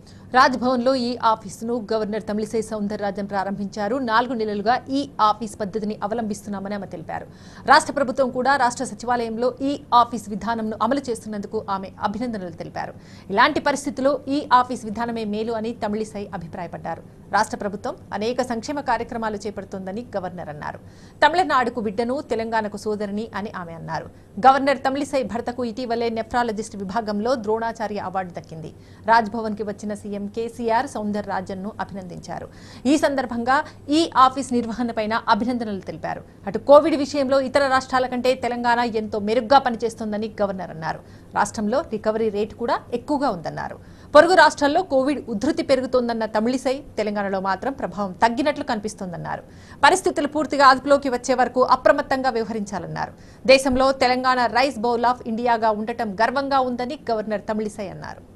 రాజ్భవన్లో ఈ ఆఫీసును గవర్నర్ తమిళిసై సౌందరరాజన్ ప్రారంభించారు నాలుగు నెలలుగా ఈ ఆఫీస్ పద్ధతిని అవలంబిస్తున్నామని ఆమె తెలిపారు రాష్ట్ర ప్రభుత్వం కూడా రాష్ట్ర సచివాలయంలో ఈ ఆఫీస్ విధానంను అమలు చేస్తున్నందుకు ఆమె అభినందనలు తెలిపారు ఇలాంటి పరిస్థితుల్లో ఈ ఆఫీస్ విధానమే మేలు అని తమిళిసై అభిప్రాయపడ్డారు రాష్ట్ర ప్రభుత్వం అనేక సంక్షేమ కార్యక్రమాలు చేపడుతోందని గవర్నర్ అన్నారు తమిళనాడుకు బిడ్డను తెలంగాణకు సోదరిని అని ఆమె అన్నారు గవర్నర్ తమిళిసై భర్తకు ఇటీవలే నెఫ్రాలజిస్ట్ విభాగంలో ద్రోణాచార్య అవార్డు దక్కింది రాజ్భవన్ కి వచ్చిన సీఎం కేసీఆర్ సౌందర్ రాజన్ ను అభినందించారు ఈ సందర్భంగా ఈ ఆఫీస్ నిర్వహణపైన అభినందనలు తెలిపారు అటు కోవిడ్ విషయంలో ఇతర రాష్ట్రాల కంటే తెలంగాణ ఎంతో మెరుగ్గా పనిచేస్తోందని గవర్నర్ అన్నారు రాష్ట్రంలో రికవరీ రేటు కూడా ఎక్కువగా ఉందన్నారు పొరుగు రాష్ట్రాల్లో కోవిడ్ ఉధృతి పెరుగుతోందన్న తమిళిసై తెలంగాణలో మాత్రం ప్రభావం తగ్గినట్లు కనిపిస్తోందన్నారు పరిస్థితులు పూర్తిగా అదుపులోకి వచ్చే వరకు అప్రమత్తంగా వ్యవహరించాలన్నారు దేశంలో తెలంగాణ రైస్ బౌల్ ఆఫ్ ఇండియాగా ఉండటం గర్వంగా ఉందని గవర్నర్ తమిళిసై అన్నారు